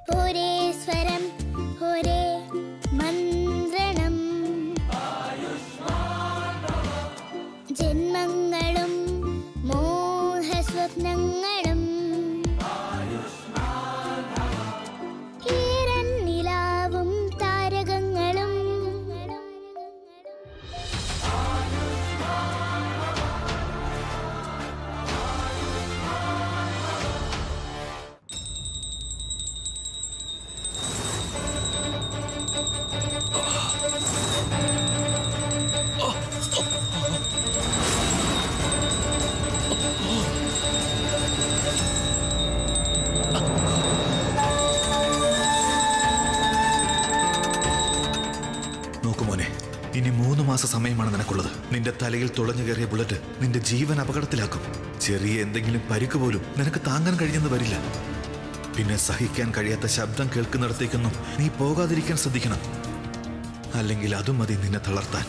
ഒരേ സ്വരം ഒരേ മന്ത്രണം ജന്മങ്ങളും മോഹസ്വപ്നങ്ങളും ഈരൻ നിലാവും താരകങ്ങളും നോക്കു മോനെ ഇനി മൂന്ന് മാസ സമയമാണ് നിനക്കുള്ളത് നിന്റെ തലയിൽ തുളഞ്ഞു കയറിയ ബുള്ളറ്റ് നിന്റെ ജീവൻ അപകടത്തിലാക്കും ചെറിയ എന്തെങ്കിലും പരിക്ക് പോലും നിനക്ക് താങ്ങാൻ കഴിഞ്ഞെന്ന് വരില്ല പിന്നെ സഹിക്കാൻ കഴിയാത്ത ശബ്ദം കേൾക്കുന്നിടത്തേക്കൊന്നും നീ പോകാതിരിക്കാൻ ശ്രദ്ധിക്കണം അല്ലെങ്കിൽ അതും മതി നിന്നെ തളർത്താൻ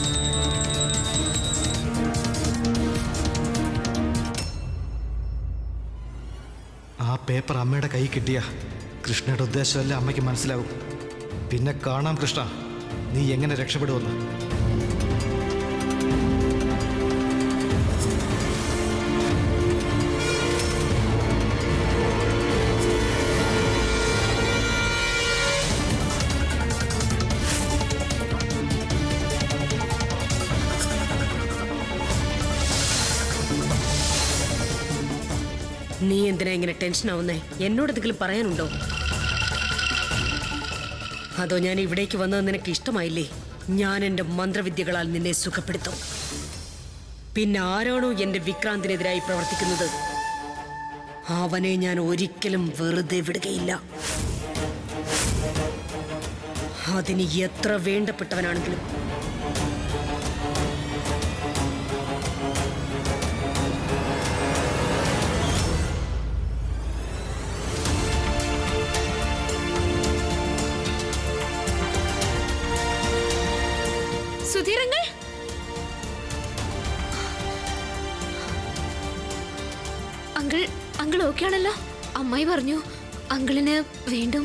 ആ പേപ്പർ അമ്മയുടെ കൈ കിട്ടിയ കൃഷ്ണയുടെ ഉദ്ദേശമല്ല അമ്മയ്ക്ക് മനസ്സിലാവും പിന്നെ കാണാം കൃഷ്ണ നീ എങ്ങനെ രക്ഷപ്പെടുമെന്ന് നീ എന്തിനാ ഇങ്ങനെ ടെൻഷൻ ആവുന്നേ എന്നോട് എന്തെങ്കിലും പറയാനുണ്ടോ അതോ ഞാൻ ഇവിടേക്ക് വന്നത് നിനക്ക് ഇഷ്ടമായില്ലേ ഞാൻ എന്റെ മന്ത്രവിദ്യകളാൽ നിന്നെ സുഖപ്പെടുത്തും പിന്നെ ആരാണോ എന്റെ വിക്രാന്തിനെതിരായി പ്രവർത്തിക്കുന്നത് അവനെ ഞാൻ ഒരിക്കലും വെറുതെ വിടുകയില്ല അതിന് എത്ര വേണ്ടപ്പെട്ടവനാണെങ്കിലും സുധീരങ്ങൾ അങ്കിൾ അങ്കിൾ ഓക്കെ ആണല്ലോ അമ്മായി പറഞ്ഞു അങ്കിളിന് വീണ്ടും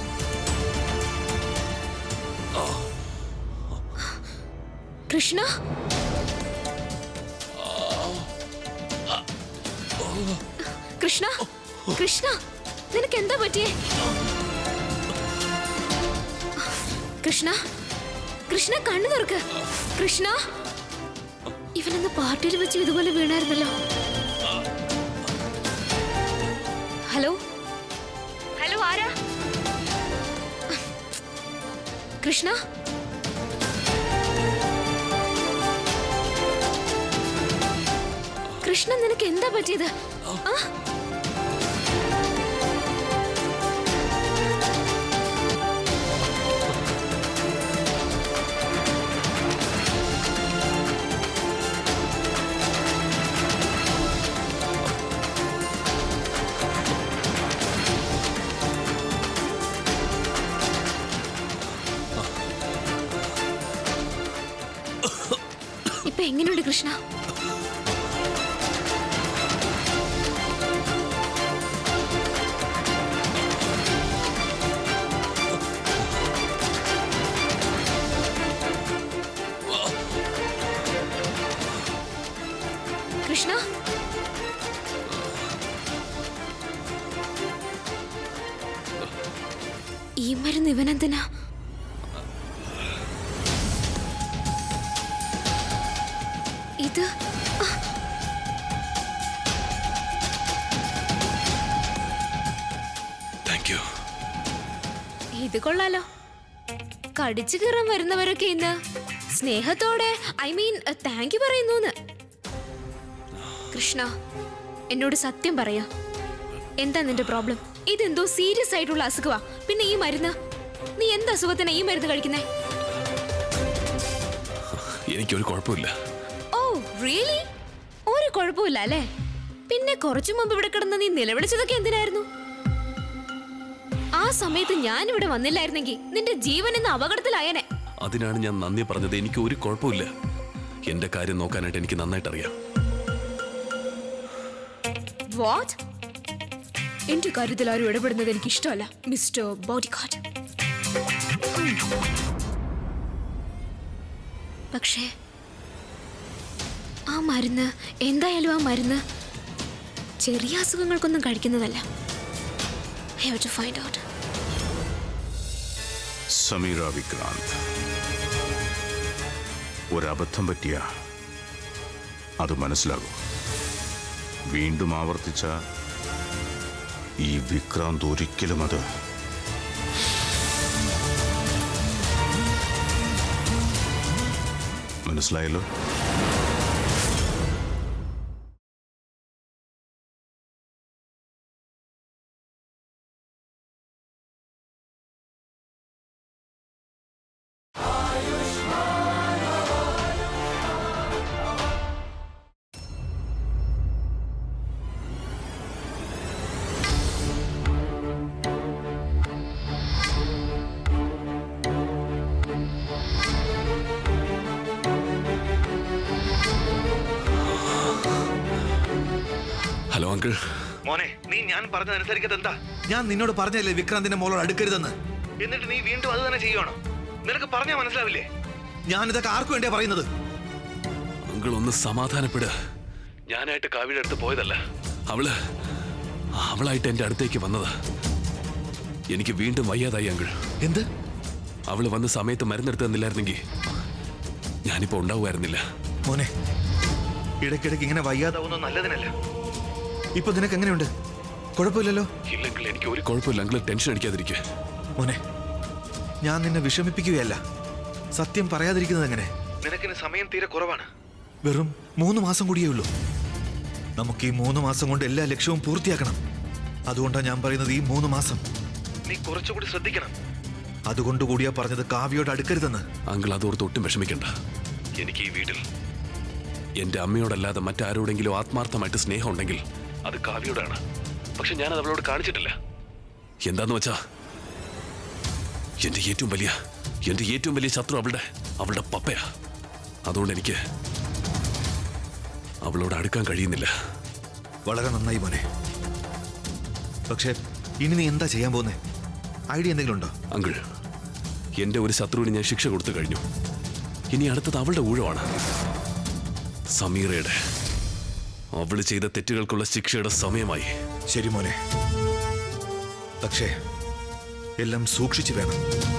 കൃഷ്ണ കൃഷ്ണ കൃഷ്ണ നിനക്ക് എന്താ പറ്റിയേ കൃഷ്ണ കൃഷ്ണ കണ്ണു തുറക്ക് കൃഷ്ണ ഇവനെന്ന് പാർട്ടിയിൽ വെച്ച് ഇതുപോലെ വീണായിരുന്നല്ലോ ഹലോ ഹലോ ആരാ കൃഷ്ണ കൃഷ്ണ നിനക്ക് എന്താ പറ്റിയത് ആ ഇപ്പൊ എങ്ങനെയുണ്ട് കൃഷ്ണ കൃഷ്ണ ഈ മരുന്ന് ഇവനെന്തിനാ ഇത് താങ്ക് യു ഇത് കൊള്ളാലോ കടിച്ചു കീറാൻ വരുന്നവരൊക്കെ ഇന്ന് സ്നേഹത്തോടെ ഐ മീൻ താങ്ക് യു പറയുന്നു കൃഷ്ണ എന്നോട് സത്യം പറയാ എന്താ നിന്റെ പ്രോബ്ലം ഇതെന്തോ സീരിയസ് ആയിട്ടുള്ള അസുഖമാ പിന്നെ ഈ മരുന്ന് നീ എന്ത് അസുഖത്തിനാ ഈ മരുന്ന് കഴിക്കുന്നേ എനിക്കൊരു കുഴപ്പമില്ല ഓ റിയലി ഒരു കുഴപ്പമില്ല അല്ലേ പിന്നെ കുറച്ചു മുമ്പ് ഇവിടെ കിടന്ന് നീ നിലവിളിച്ചതൊക്കെ എന്തിനായിരുന്നു ആ സമയത്ത് ഞാൻ ഇവിടെ വന്നില്ലായിരുന്നെങ്കിൽ നിന്റെ ജീവൻ ഇന്ന് അപകടത്തിലായനെ അതിനാണ് ഞാൻ നന്ദി പറഞ്ഞത് എനിക്ക് ഒരു കുഴപ്പമില്ല എന്റെ കാര്യം നോക്കാനായിട്ട് എനിക്ക് നന്നായിട്ട് അറിയാം വാട്ട് എന്റെ കാര്യത്തിൽ ആരും ഇടപെടുന്നത് എനിക്ക് ഇഷ്ടമല്ല മിസ്റ്റർ ബോഡി ഗാർഡ് പക്ഷേ ആ മരുന്ന് എന്തായാലും ആ മരുന്ന് ചെറിയ അസുഖങ്ങൾക്കൊന്നും കഴിക്കുന്നതല്ല I have to find out Sameera Vikrant ഒരബദ്ധം പറ്റിയ അത് മനസ്സിലാകും വീണ്ടും ആവർത്തിച്ച ഈ വിക്രാന്ത് ഒരിക്കലും അത് മനസ്സിലായല്ലോ ഹലോ അങ്കിൾ മോനെ നീ ഞാൻ പറഞ്ഞതനുസരിക്കത് എന്താ ഞാൻ നിന്നോട് പറഞ്ഞല്ലേ വിക്രാന്തിന്റെ മോളോട് അടുക്കരുതെന്ന് എന്നിട്ട് നീ വീണ്ടും അത് തന്നെ ചെയ്യുവാണോ നിനക്ക് പറഞ്ഞാ മനസ്സിലാവില്ലേ ഞാൻ ഇതൊക്കെ ആർക്കു വേണ്ടിയാ പറയുന്നത് അങ്കിൾ ഒന്ന് സമാധാനപ്പെട് ഞാനായിട്ട് കാവ്യയുടെ അടുത്ത് പോയതല്ല അവള് അവളായിട്ട് എന്റെ അടുത്തേക്ക് വന്നത് എനിക്ക് വീണ്ടും വയ്യാതായി അങ്കിൾ എന്ത് അവള് വന്ന സമയത്ത് മരുന്നെടുത്ത് തന്നില്ലായിരുന്നെങ്കിൽ ഞാനിപ്പോ ഉണ്ടാവുമായിരുന്നില്ല മോനെ ഇടയ്ക്കിടയ്ക്ക് ഇങ്ങനെ വയ്യാതാവുന്നത് നല്ലതിനല്ല ഇപ്പൊ നിനക്ക് എങ്ങനെയുണ്ട് കുഴപ്പമില്ലല്ലോ ഇല്ലെങ്കിൽ എനിക്ക് ഒരു കുഴപ്പമില്ല അങ്കിൾ ടെൻഷൻ അടിക്കാതിരിക്കുക മോനെ ഞാൻ നിന്നെ വിഷമിപ്പിക്കുകയല്ല സത്യം പറയാതിരിക്കുന്നത് എങ്ങനെ നിനക്കിന് സമയം തീരെ കുറവാണ് വെറും മൂന്ന് മാസം കൂടിയേ ഉള്ളൂ നമുക്ക് ഈ മൂന്ന് മാസം കൊണ്ട് എല്ലാ ലക്ഷ്യവും പൂർത്തിയാക്കണം അതുകൊണ്ടാണ് ഞാൻ പറയുന്നത് ഈ മൂന്ന് മാസം നീ കുറച്ചുകൂടി ശ്രദ്ധിക്കണം അതുകൊണ്ട് കൂടിയാ പറഞ്ഞത് കാവ്യോട് അടുക്കരുതെന്ന് അങ്കിൾ അതോർത്ത് ഒട്ടും വിഷമിക്കണ്ട എനിക്ക് ഈ വീട്ടിൽ എന്റെ അമ്മയോടല്ലാതെ മറ്റാരോടെങ്കിലും ആത്മാർത്ഥമായിട്ട് സ്നേഹം ഉണ്ടെങ്കിൽ അത് കാവ്യോടാണ് പക്ഷെ ഞാനത് അവളോട് കാണിച്ചിട്ടില്ല എന്താന്ന് വെച്ചാ എന്റെ ഏറ്റവും വലിയ എന്റെ ഏറ്റവും വലിയ ശത്രു അവളുടെ അവളുടെ പപ്പയാ അതുകൊണ്ട് എനിക്ക് അവളോട് അടുക്കാൻ കഴിയുന്നില്ല വളരെ നന്നായി മോനെ പക്ഷേ ഇനി നീ എന്താ ചെയ്യാൻ പോകുന്നേ ഐഡിയ എന്തെങ്കിലും ഉണ്ടോ അങ്കിൾ എന്റെ ഒരു ശത്രുവിന് ഞാൻ ശിക്ഷ കൊടുത്തു കഴിഞ്ഞു ഇനി അടുത്തത് അവളുടെ ഊഴമാണ് സമീറയുടെ അവള് ചെയ്ത തെറ്റുകൾക്കുള്ള ശിക്ഷയുടെ സമയമായി ശരി മോനെ പക്ഷേ എല്ലാം സൂക്ഷിച്ചു വേണം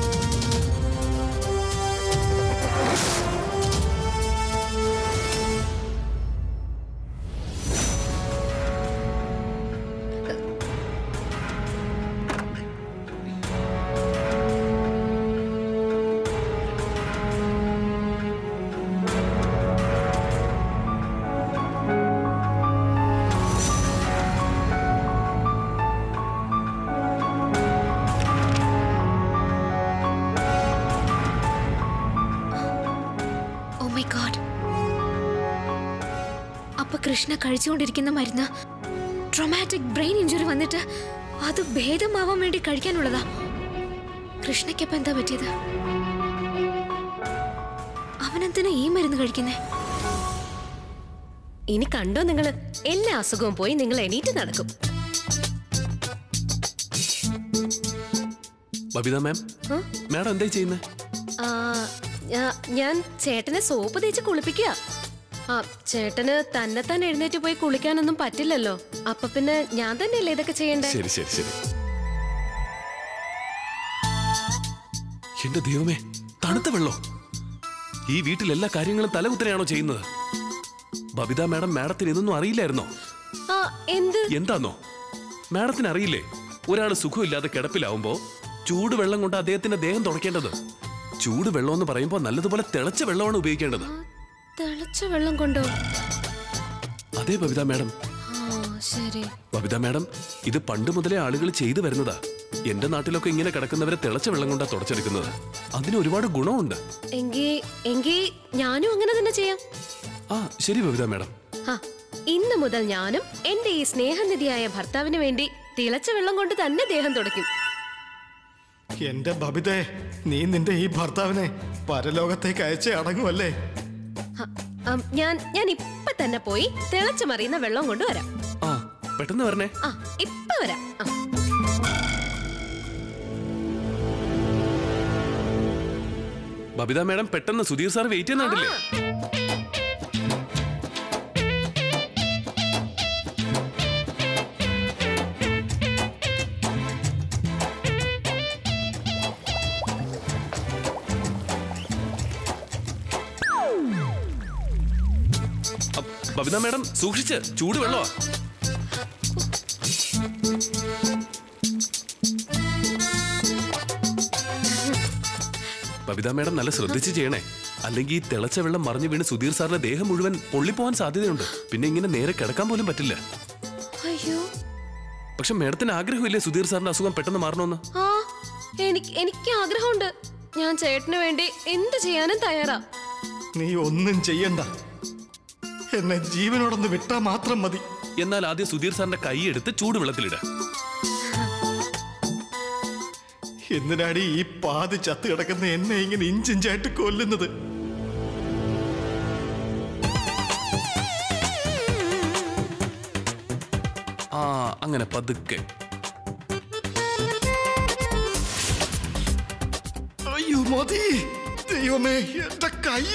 ഓ മൈ ഗോഡ് അപ്പൊ കൃഷ്ണ കഴിച്ചുകൊണ്ടിരിക്കുന്ന മരുന്ന് ട്രൊമാറ്റിക് ബ്രെയിൻ ഇഞ്ചുറി വന്നിട്ട് അത് ഭേദമാവാൻ വേണ്ടി കഴിക്കാനുള്ളതാ കൃഷ്ണയ്ക്കപ്പം എന്താ പറ്റിയത് അവനെന്തിനാ ഈ മരുന്ന് കഴിക്കുന്നേ ഇനി കണ്ടോ നിങ്ങള് എല്ലാ അസുഖവും പോയി നിങ്ങൾ എണീറ്റ് നടക്കും ബബിത മാം ആ? മാഡം എന്തായി ചെയ്യുന്നത് ആ, ഞാ- ഞാൻ ചേട്ടനെ സോപ്പ് തേച്ച് കുളിപ്പിക്കുക ആ ചേട്ടന് തന്നെ തന്നെ എഴുന്നേറ്റ് പോയി കുളിക്കാനൊന്നും പറ്റില്ലല്ലോ അപ്പൊ പിന്നെ ഞാൻ തന്നെയല്ലേ ഇതൊക്കെ ചെയ്യണ്ടേ ശരി ശരി ശരി എന്റെ ദൈവമേ തണുത്ത വെള്ളോ ഈ വീട്ടിൽ എല്ലാ കാര്യങ്ങളും തലകുത്തനെയാണോ ചെയ്യുന്നത് ബബിത മാഡം മാഡത്തിന് ഇതൊന്നും അറിയില്ലായിരുന്നോ ആ എന്ത് എന്താന്നോ മാഡത്തിന് അറിയില്ലേ ഒരാൾ സുഖമില്ലാതെ കിടപ്പിലാവുമ്പോ ചൂടുവെള്ളം കൊണ്ട് അദ്ദേഹത്തിന്റെ ദേഹം തുടയ്ക്കേണ്ടത് ചൂടുവെള്ളം എന്ന് പറയുമ്പോൾ നല്ലതുപോലെ തിളച്ച വെള്ളമാണ് ഉപയോഗിക്കേണ്ടത് തിളച്ച വെള്ളം കൊണ്ടോ അതെ ബബിത മാഡം ആ ശരി ബബിത മാഡം ഇത് പണ്ട് മുതലേ ആളുകൾ ചെയ്തു വരുന്നതാ എന്റെ നാട്ടിലൊക്കെ ഇങ്ങനെ കിടക്കുന്നവരെ തിളച്ച വെള്ളം കൊണ്ടാ തുടച്ചെടുക്കുന്നത് അതിന് ഒരുപാട് ഗുണമുണ്ട് എങ്കി എങ്കി ഞാനും അങ്ങനെ തന്നെ ചെയ്യാം ആ ശരി ബബിത മാഡം ആ ഇന്ന് മുതൽ ഞാനും എന്റെ ഈ സ്നേഹനിധിയായ ഭർത്താവിന് വേണ്ടി തിളച്ച വെള്ളം കൊണ്ട് തന്നെ ദേഹം തുടയ്ക്കും എന്റെ ബബിതേ നീ നിന്റെ ഈ ഭർത്താവിനെ പരലോകത്തേക്ക് അയച്ചേ അടങ്ങുമല്ലേ ഹ, ആം, ഞാൻ ഞാൻ ഇപ്പൊ തന്നെ പോയി തിളച്ചു മറിയുന്ന വെള്ളം കൊണ്ടുവരാം ആ പെട്ടെന്ന് വരണേ ആ ഇപ്പൊ വരാം ആ. ബബിത മാഡം പെട്ടെന്ന് സുധീർ സാർ വെയിറ്റ് ചെയ്യുന്നുണ്ടല്ലേ അ, ബബിത മാഡം സൂക്ഷിച്ച് ചൂട് വെള്ളമാ ബബിത മാഡം നല്ല ശ്രദ്ധിച്ച് ചെയ്യണേ അല്ലെങ്കിൽ ഈ തിളച്ച വെള്ളം മറിഞ്ഞു വീണ് സുധീർ സാറിന്റെ ദേഹം മുഴുവൻ പൊള്ളിപ്പോവാൻ സാധ്യതയുണ്ട് പിന്നെ ഇങ്ങനെ നേരെ കിടക്കാൻ പോലും പറ്റില്ല അയ്യോ പക്ഷെ മാഡത്തിന് ആഗ്രഹമില്ലേ സുധീർ സാറിന്റെ അസുഖം പെട്ടെന്ന് മാറണമെന്ന് ആ എനിക്ക് എനിക്ക് ആഗ്രഹമുണ്ട് ഞാൻ ചേട്ടന് വേണ്ടി എന്ത് ചെയ്യാനും തയ്യാറാ നീ ഒന്നും ചെയ്യണ്ട എന്നെ ജീവനോടൊന്ന് വിട്ടാ മാത്രം മതി എന്നാൽ ആദ്യം സുധീർ സാറിന്റെ കൈ എടുത്ത് ചൂടുവെള്ളത്തിലിട എന്തിനാടി ഈ പാതി ചത്ത് കിടക്കുന്ന എന്നെ ഇങ്ങനെ ഇഞ്ചിഞ്ചായിട്ട് കൊല്ലുന്നത് ആ അങ്ങനെ പതുക്കെ അയ്യോ മതി ദൈവമേ എന്റെ കൈ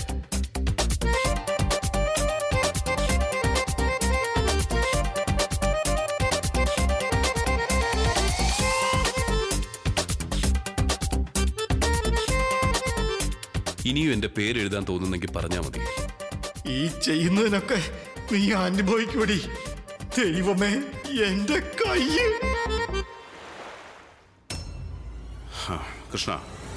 ഇനിയും എന്റെ പേര് എഴുതാൻ തോന്നുന്നെങ്കിൽ പറഞ്ഞാൽ മതി ഈ ചെയ്യുന്നതിനൊക്കെ നീ അനുഭവിക്കൂടി ദൈവമേ എന്റെ കൈ കൃഷ്ണ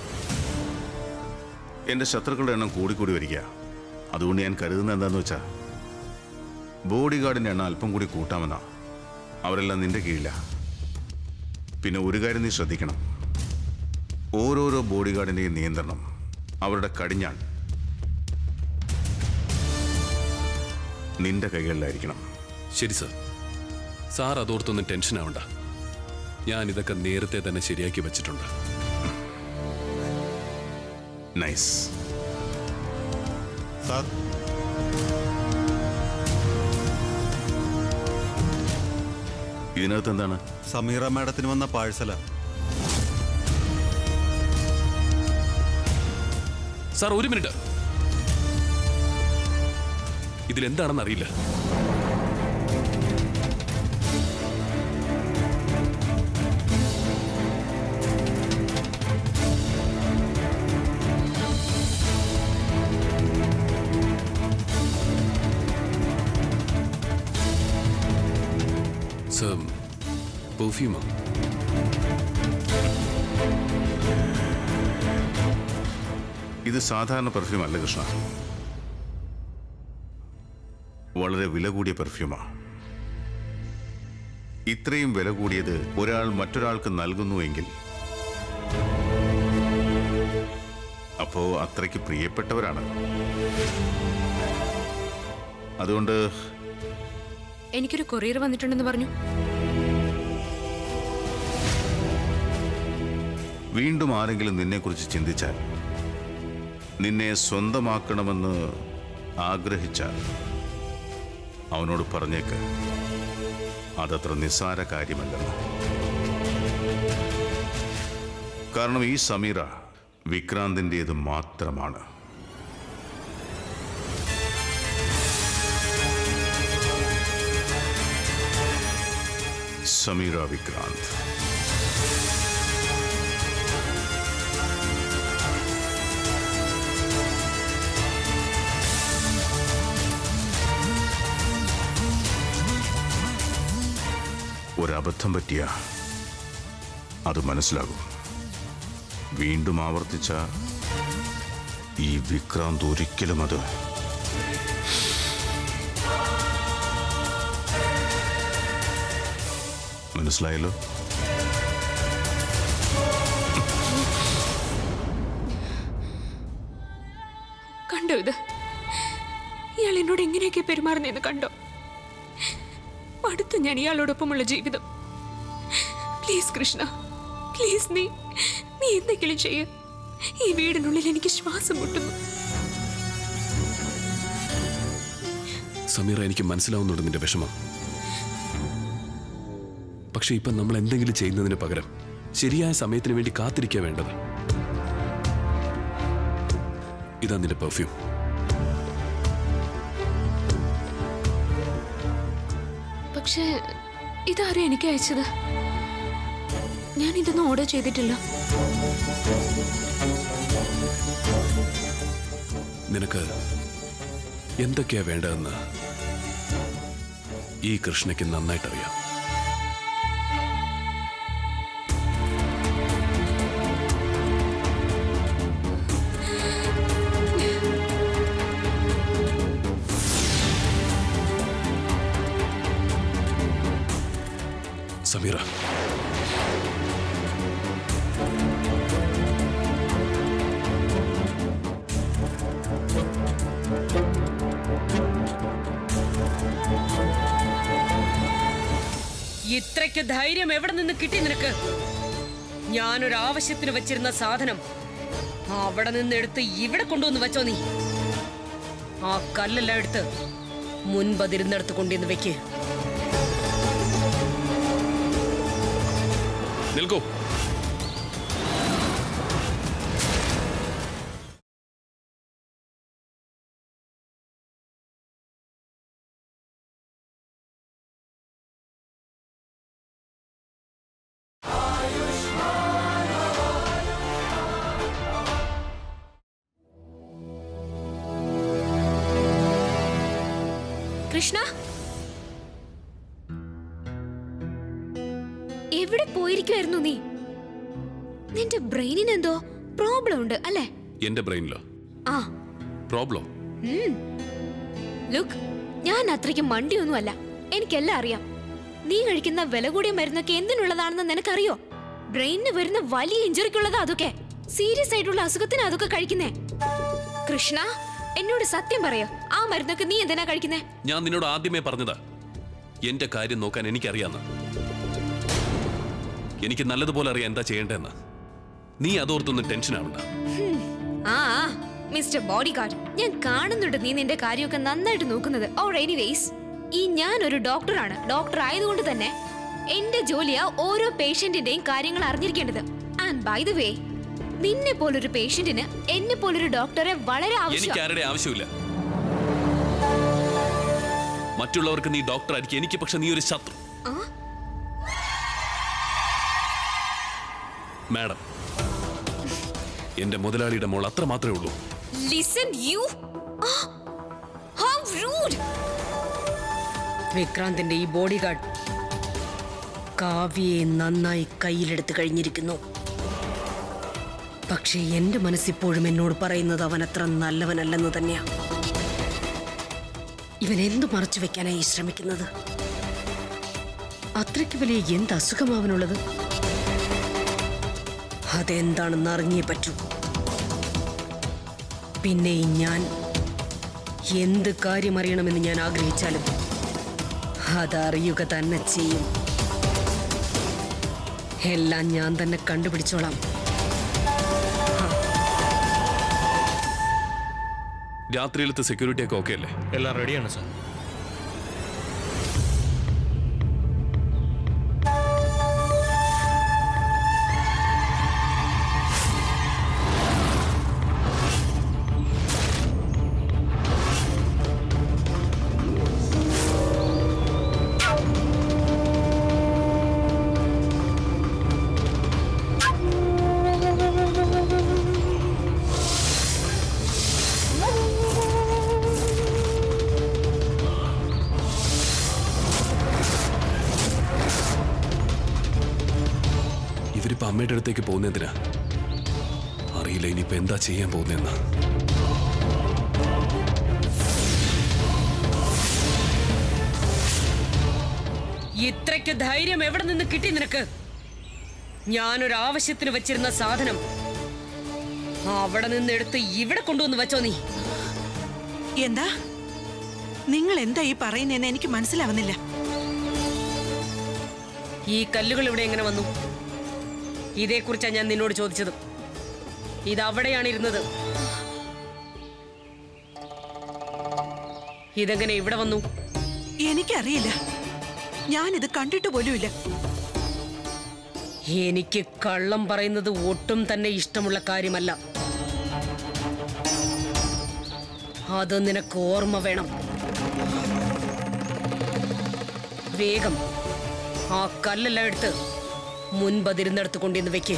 എന്റെ ശത്രുക്കളുടെ എണ്ണം കൂടിക്കൂടി വരിക അതുകൊണ്ട് ഞാൻ കരുതുന്നത് എന്താന്ന് വെച്ചാ ബോഡി ഗാർഡിന്റെ എണ്ണം അല്പം കൂടി കൂട്ടാമെന്നാ അവരെല്ലാം നിന്റെ കീഴില പിന്നെ ഒരു കാര്യം നീ ശ്രദ്ധിക്കണം ഓരോരോ ബോഡി ഗാർഡിന്റെയും നിയന്ത്രണം അവരുടെ കടിഞ്ഞാൺ നിന്റെ കൈകളിലായിരിക്കണം ശരി സാർ സാർ അതോർത്തൊന്നും ടെൻഷൻ ആവണ്ട ഞാൻ ഇതൊക്കെ നേരത്തെ തന്നെ ശരിയാക്കി വെച്ചിട്ടുണ്ട് നൈസ് സാർ ഇതിനകത്ത് എന്താണ് സമീറ മാഡത്തിന് വന്ന പാഴ്സല സാർ ഒരു മിനിറ്റ് ഇതിലെന്താണെന്ന് അറിയില്ല സർ പെർഫ്യൂമോ ഇത് സാധാരണ പെർഫ്യൂം അല്ല കൃഷ്ണ വളരെ വില കൂടിയ പെർഫ്യൂമാ ഇത്രയും വില കൂടിയത് ഒരാൾ മറ്റൊരാൾക്ക് നൽകുന്നുവെങ്കിൽ അപ്പോ അത്രയ്ക്ക് പ്രിയപ്പെട്ടവരാണ് അതുകൊണ്ട് എനിക്കൊരു കൊറിയർ വന്നിട്ടുണ്ടെന്ന് പറഞ്ഞു വീണ്ടും ആരെങ്കിലും നിന്നെക്കുറിച്ച് ചിന്തിച്ചാൽ നിന്നെ സ്വന്തമാക്കണമെന്ന് ആഗ്രഹിച്ചാൽ അവനോട് പറഞ്ഞേക്ക് അതത്ര നിസ്സാര കാര്യമല്ലെന്ന് കാരണം ഈ സമീറ വിക്രാന്തിൻ്റേത് മാത്രമാണ് സമീറ വിക്രാന്ത് ഒരബദ്ധം പറ്റിയ അത് മനസ്സിലാകും വീണ്ടും ആവർത്തിച്ച ഈ വിക്രാന്ത് ഒരിക്കലും അത് മനസ്സിലായല്ലോ കണ്ടോ ഇത് ഇയാൾ എന്നോട് എങ്ങനെയൊക്കെ പെരുമാറുന്നതെന്ന് കണ്ടോ അടുത്ത ഞാൻ ഇയാളോടൊപ്പമുള്ള ജീവിതം പ്ലീസ് കൃഷ്ണ പ്ലീസ് നീ നീ എന്തെങ്കിലും ചെയ്യ ഈ വീടിനുള്ളിൽ എനിക്ക് ശ്വാസം മുട്ടുന്നു സമീറ എനിക്ക് മനസ്സിലാവുന്നുണ്ട് നിന്റെ വിഷമം പക്ഷെ ഇപ്പം നമ്മൾ എന്തെങ്കിലും ചെയ്യുന്നതിന് പകരം ശരിയായ സമയത്തിന് വേണ്ടി കാത്തിരിക്കുക വേണ്ടത് ഇതാ നിന്റെ പെർഫ്യൂം പക്ഷേ ഇതാരും എനിക്ക് അയച്ചത് ഞാൻ ഇതൊന്നും ഓർഡർ ചെയ്തിട്ടില്ല നിനക്ക് എന്തൊക്കെയാ വേണ്ടതെന്ന് ഈ കൃഷ്ണയ്ക്ക് നന്നായിട്ടറിയാം സമീറ ഇത്രയ്ക്ക് ധൈര്യം എവിടെ നിന്ന് കിട്ടി നിനക്ക് ഞാനൊരു ആവശ്യത്തിന് വെച്ചിരുന്ന സാധനം അവിടെ നിന്ന് എടുത്ത് ഇവിടെ കൊണ്ടുവന്ന് വെച്ചോ നീ ആ കല്ലെല്ലാം എടുത്ത് മുൻപതിരുന്നെടുത്ത് കൊണ്ടുവന്ന് വെക്ക് നിൽക്കൂ കൃഷ്ണ എവിടെ പോയിരിക്കുമായിരുന്നു നീ നിന്റെ ബ്രെയിനിന് എന്തോ പ്രോബ്ലം ഉണ്ട് അല്ലേ എന്റെ ബ്രെയിനിലോ ആ പ്രോബ്ലം ലുക്ക് ഞാൻ അത്രയ്ക്ക് മണ്ടിയൊന്നുമല്ല എനിക്കെല്ലാം അറിയാം നീ കഴിക്കുന്ന വില കൂടിയ മരുന്നൊക്കെ എന്തിനുള്ളതാണെന്ന് നിനക്കറിയോ ബ്രെയിനിന് വരുന്ന വലിയ ഇഞ്ചുറിക്കുള്ളതാ അതൊക്കെ സീരിയസ് ആയിട്ടുള്ള അസുഖത്തിന് അതൊക്കെ കഴിക്കുന്നേ കൃഷ്ണ എന്നോട് സത്യം പറയോ ആ മരുന്നൊക്കെ നീ എന്തിനാ കഴിക്കുന്നേ ഞാൻ നിന്നോട് ആദ്യമേ പറഞ്ഞതാ എന്റെ കാര്യം നോക്കാൻ എനിക്കറിയാന്ന് എനിക്ക് നല്ലതുപോലെ അറിയാം എന്താ ചെയ്യേണ്ടതെന്ന് നീ അതോർത്തൊന്നും ടെൻഷൻ ആവണ്ട ആ ആ, മിസ്റ്റർ ബോഡി ഗാർഡ് ഞാൻ കാണുന്നുണ്ട് നീ നിന്റെ കാര്യമൊക്കെ നന്നായിട്ട് നോക്കുന്നത് ഓർ എനിവേസ് ഈ ഞാൻ ഒരു ഡോക്ടറാണ് ഡോക്ടർ ആയതുകൊണ്ട് തന്നെ എന്റെ ജോലിയാ ഓരോ പേഷ്യന്റിന്റെയും കാര്യങ്ങൾ അറിഞ്ഞിരിക്കേണ്ടത് ആൻഡ് ബൈ ദ വേ നിന്നെ പോലൊരു പേഷ്യന്റിന് എന്നെ പോലൊരു ഡോക്ടറെ വളരെ എനിക്ക് ആവശ്യം ആരുടെ ആവശ്യമില്ല മറ്റുള്ളവർക്ക് നീ ഡോക്ടർ ആയിരിക്കും എനിക്ക് പക്ഷെ നീ ഒരു ശത്രു മാഡം എന്റെ മുതലാളിയുടെ മോൾ അത്ര മാത്രമേ ഉള്ളൂ ലിസൺ യു ഹൗ റൂഡ് വിക്രാന്തിന്റെ ഈ ബോഡി ഗാർഡ് കാവ്യയെ നന്നായി കയ്യിലെടുത്ത് കഴിഞ്ഞിരിക്കുന്നു പക്ഷേ എന്റെ മനസ്സിപ്പോഴും എന്നോട് പറയുന്നത് അവൻ അത്ര നല്ലവനല്ലെന്ന് തന്നെയാ ഇവൻ എന്തു മറച്ചു വെക്കാനായി ശ്രമിക്കുന്നത് അത്രയ്ക്ക് വലിയ എന്ത് അസുഖം അവനുള്ളത് അതെന്താണെന്ന് അറിഞ്ഞേ പറ്റൂ പിന്നെയും ഞാൻ എന്ത് കാര്യം അറിയണമെന്ന് ഞാൻ ആഗ്രഹിച്ചാലും അതറിയുക തന്നെ ചെയ്യും എല്ലാം ഞാൻ തന്നെ കണ്ടുപിടിച്ചോളാം രാത്രിയിലത്തെ സെക്യൂരിറ്റി ഒക്കെ ഓക്കെ അല്ലേ എല്ലാം റെഡിയാണ് സാർ ഇവരിപ്പോ അമ്മയുടെ അടുത്തേക്ക് പോകുന്നതിനാ അറിയില്ല ഇനിയിപ്പോ എന്താ ചെയ്യാൻ പോകുന്നതെന്ന് ഇത്രയ്ക്ക് ധൈര്യം എവിടെ നിന്ന് കിട്ടി നിനക്ക് ഞാനൊരു ആവശ്യത്തിന് വെച്ചിരുന്ന സാധനം അവിടെ നിന്ന് എടുത്ത് ഇവിടെ കൊണ്ടുവന്ന് വെച്ചോ നീ എന്താ നിങ്ങൾ എന്താ ഈ പറയുന്നതെന്ന് എനിക്ക് മനസ്സിലാവുന്നില്ല ഈ കല്ലുകൾ ഇവിടെ എങ്ങനെ വന്നു ഇതേക്കുറിച്ചാണ് ഞാൻ നിന്നോട് ചോദിച്ചത് ഇത് അവിടെയാണ് ഇരുന്നത് ഇതെങ്ങനെ ഇവിടെ വന്നു എനിക്കറിയില്ല ഞാനിത് കണ്ടിട്ട് പോലുമില്ല എനിക്ക് കള്ളം പറയുന്നത് ഒട്ടും തന്നെ ഇഷ്ടമുള്ള കാര്യമല്ല അത് നിനക്ക് ഓർമ്മ വേണം വേഗം ആ കല്ലെല്ലാം എടുത്ത് മുൻപതിരുന്നെടുത്ത് കൊണ്ടിന്ന് വെക്ക്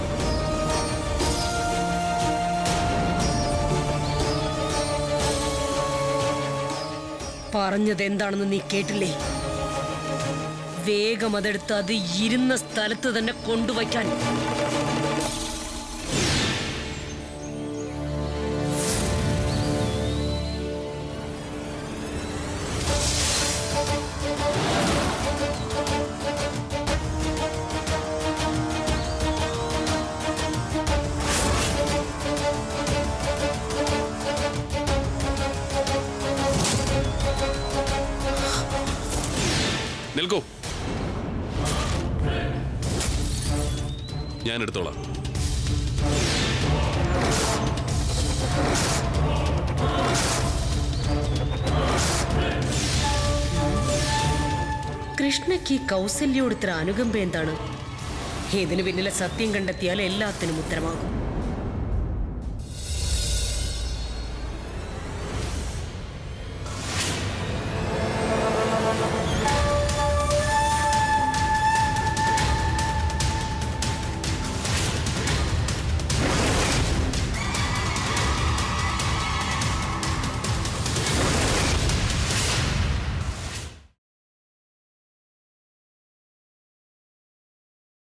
പറഞ്ഞത് എന്താണെന്ന് നീ കേട്ടില്ലേ വേഗം അതെടുത്ത് അത് ഇരുന്ന സ്ഥലത്ത് തന്നെ കൊണ്ടുവയ്ക്കാൻ നിൽക്കൂ ഞാൻ എടുത്തോളാം കൃഷ്ണയ്ക്ക് ഈ കൗസല്യോട് ഇത്ര അനുകമ്പ എന്താണ് ഇതിന് പിന്നിലെ സത്യം കണ്ടെത്തിയാൽ എല്ലാത്തിനും ഉത്തരമാകും